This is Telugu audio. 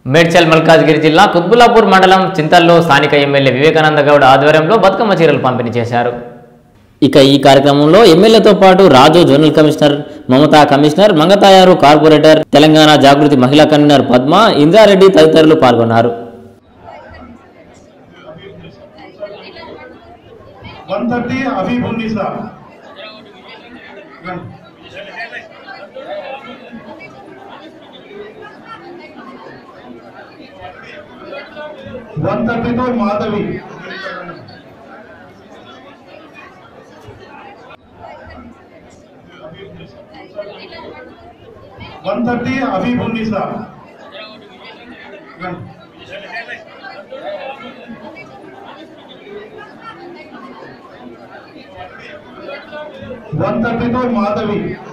మేడ్చల్ మల్కాజ్గిరి జిల్లా కుత్బులాపూర్ మండలం చింతల్లో స్థానిక ఎమ్మెల్యే వివేకానంద గౌడ్ ఆధ్వర్యంలో బతుకమ్మ చీరలు పంపిణీ చేశారు ఇక ఈ కార్యక్రమంలో ఎమ్మెల్యేతో పాటు Raju zonal commissioner Mamata commissioner Mangatayaru corporator Telangana Jagruthi మహిళా కన్వీనర్ పద్మ ఇంద్రారెడ్డి తదితరులు పాల్గొన్నారు वन थर्टी अभी उन्नीस वन थर्टी तो माधवी वन थर्टी अभी उन्नीस वन थर्टी तो माधवी